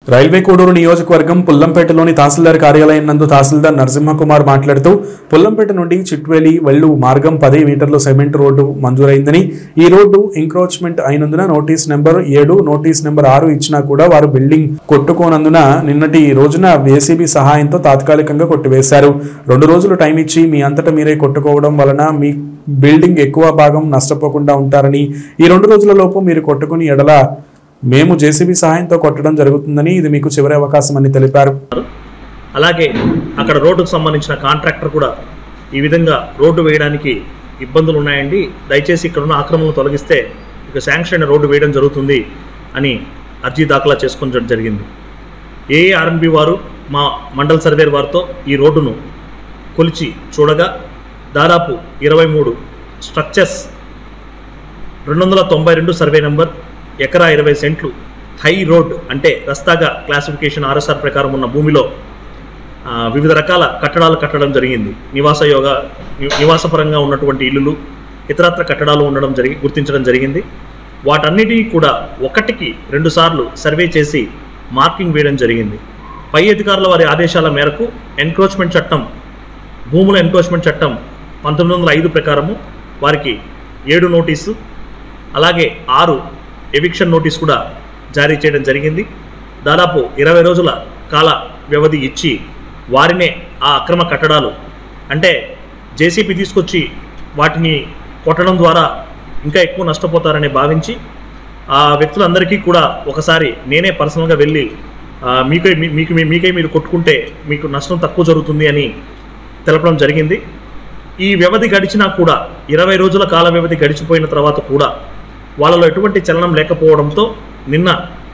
railway Koduru నియోజకవర్గం పుల్లంపేటలోని తహసీల్దార్ కార్యాలయం నందు తహసీల్దార్ నరసింహకుమార్ మాట్లాడుతూ పుల్లంపేట నుండి చిట్వేలి వెళ్ళు మార్గం పది మీటర్ల సిమెంట్ రోడ్డు మంజూరైందని ఈ రోడ్డు ఎంక్రోచ్మెంట్ అయినందున నోటీస్ నెంబర్ ఏడు నోటీస్ నెంబర్ ఆరు ఇచ్చినా కూడా వారు బిల్డింగ్ కొట్టుకోనందున నిన్నటి రోజున ఏసీబీ సహాయంతో తాత్కాలికంగా కొట్టివేశారు రెండు రోజులు టైం ఇచ్చి మీ అంతటా మీరే కొట్టుకోవడం వలన మీ బిల్డింగ్ ఎక్కువ భాగం నష్టపోకుండా ఉంటారని ఈ రెండు రోజుల లోపు మీరు కొట్టుకుని ఎడల మేము జేసీబీ సహాయంతో కొట్టడం జరుగుతుందని ఇది మీకు చివరి అవకాశం అని తెలిపారు అలాగే అక్కడ రోడ్డుకు సంబంధించిన కాంట్రాక్టర్ కూడా ఈ విధంగా రోడ్డు వేయడానికి ఇబ్బందులు ఉన్నాయండి దయచేసి ఇక్కడ ఉన్న ఆక్రమణలు తొలగిస్తే ఇక శాంక్షన్ అయిన రోడ్డు వేయడం జరుగుతుంది అని అర్జీ దాఖలా చేసుకోవడం జరిగింది ఏఏఆర్ఎన్బి వారు మా మండల్ సర్వేర్ వారితో ఈ రోడ్డును కొలిచి చూడగా దాదాపు ఇరవై మూడు స్ట్రక్చర్స్ రెండు వందల తొంభై రెండు సర్వే నెంబర్ ఎకరా ఇరవై సెంట్లు హై రోడ్ అంటే రస్తాగా క్లాసిఫికేషన్ ఆర్ఎస్ఆర్ ప్రకారం ఉన్న భూమిలో ఆ, వివిధ రకాల కట్టడాలు కట్టడం జరిగింది నివాస యోగ ని- నివాసపరంగా ఉన్నటువంటి ఇల్లులు ఇతరత్ర కట్టడాలు ఉండడం జరిగి గుర్తించడం జరిగింది వాటన్నిటినీ కూడా ఒకటికి రెండు సార్లు సర్వే చేసి మార్కింగ్ వేయడం జరిగింది పై అధికారుల వారి ఆదేశాల మేరకు ఎన్క్రోచ్మెంట్ చట్టం భూముల ఎన్క్రోచ్మెంట్ చట్టం పంతొమ్మిది వందల ఐదు ప్రకారము వారికి ఏడు నోటీసు అలాగే ఆరు ఎవిక్షన్ నోటీస్ కూడా జారీ చేయడం జరిగింది దాదాపు ఇరవై రోజుల కాల వ్యవధి ఇచ్చి వారినే ఆ అక్రమ కట్టడాలు అంటే జేసీబీ తీసుకొచ్చి వాటిని కొట్టడం ద్వారా ఇంకా ఎక్కువ నష్టపోతారని భావించి ఆ వ్యక్తులందరికీ కూడా ఒకసారి నేనే పర్సనల్గా వెళ్ళి ఆ, మీకై మీ- మీకు మీ- మీకై మీరు కొట్టుకుంటే మీకు నష్టం తక్కువ జరుగుతుంది అని తెలపడం జరిగింది ఈ వ్యవధి గడిచినా కూడా ఇరవై రోజుల కాల వ్యవధి గడిచిపోయిన తర్వాత కూడా వాళ్ళలో ఎటువంటి చలనం లేకపోవడంతో నిన్న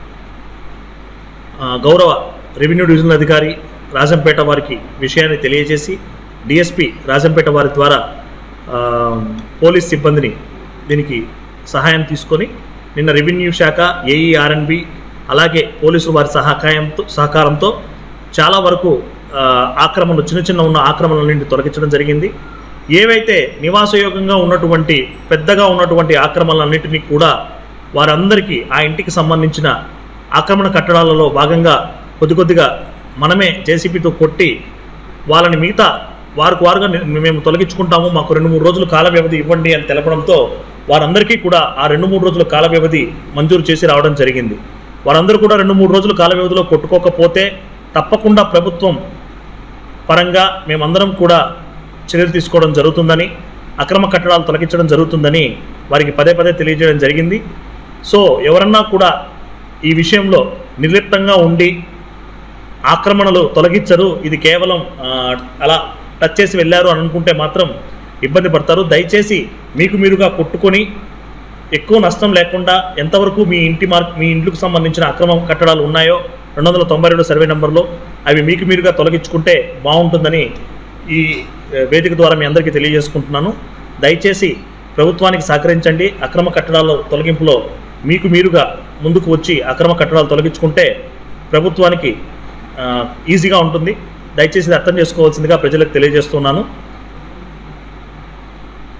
ఆ, గౌరవ రెవెన్యూ డివిజనల్ అధికారి రాజంపేట వారికి విషయాన్ని తెలియజేసి డిఎస్పి రాజంపేట వారి ద్వారా ఆ, పోలీస్ సిబ్బందిని దీనికి సహాయం తీసుకొని నిన్న రెవెన్యూ శాఖ ఏఈఆర్ఎన్బి అలాగే పోలీసుల వారి సహకాయంతో సహకారంతో చాలా వరకు ఆ, ఆక్రమణలు చిన్న చిన్న ఉన్న ఆక్రమణలన్నింటి తొలగించడం జరిగింది ఏవైతే నివాసయోగంగా ఉన్నటువంటి పెద్దగా ఉన్నటువంటి ఆక్రమణలన్నింటినీ కూడా వారందరికీ ఆ ఇంటికి సంబంధించిన ఆక్రమణ కట్టడాలలో భాగంగా కొద్ది కొద్దిగా మనమే జేసీబీతో కొట్టి వాళ్ళని మిగతా వారికి వారుగా ని- మేము తొలగించుకుంటాము మాకు రెండు మూడు రోజులు కాల వ్యవధి ఇవ్వండి అని తెలపడంతో వారందరికీ కూడా ఆ రెండు మూడు రోజుల కాల వ్యవధి మంజూరు చేసి రావడం జరిగింది వారందరూ కూడా రెండు మూడు రోజుల కాల వ్యవధిలో కొట్టుకోకపోతే తప్పకుండా ప్రభుత్వం పరంగా మేమందరం కూడా చర్యలు తీసుకోవడం జరుగుతుందని అక్రమ కట్టడాలు తొలగించడం జరుగుతుందని వారికి పదే పదే తెలియజేయడం జరిగింది సో ఎవరన్నా కూడా ఈ విషయంలో నిర్లిప్తంగా ఉండి ఆక్రమణలు తొలగించరు ఇది కేవలం ఆ, అలా టచ్ చేసి వెళ్ళారు అని అనుకుంటే మాత్రం ఇబ్బంది పడతారు దయచేసి మీకు మీరుగా కొట్టుకొని ఎక్కువ నష్టం లేకుండా ఎంతవరకు మీ ఇంటి మార్క్ మీ ఇంట్లకు సంబంధించిన అక్రమ కట్టడాలు ఉన్నాయో రెండు వందల తొంభై రెండు సర్వే నెంబర్లో అవి మీకు మీరుగా తొలగించుకుంటే బాగుంటుందని ఈ ఆ, వేదిక ద్వారా మీ అందరికీ తెలియజేసుకుంటున్నాను దయచేసి ప్రభుత్వానికి సహకరించండి అక్రమ కట్టడాల తొలగింపులో మీకు మీరుగా ముందుకు వచ్చి అక్రమ కట్టడాలు తొలగించుకుంటే ప్రభుత్వానికి ఆ, ఈజీగా ఉంటుంది దయచేసి ఇది అర్థం చేసుకోవాల్సిందిగా ప్రజలకు తెలియజేస్తున్నాను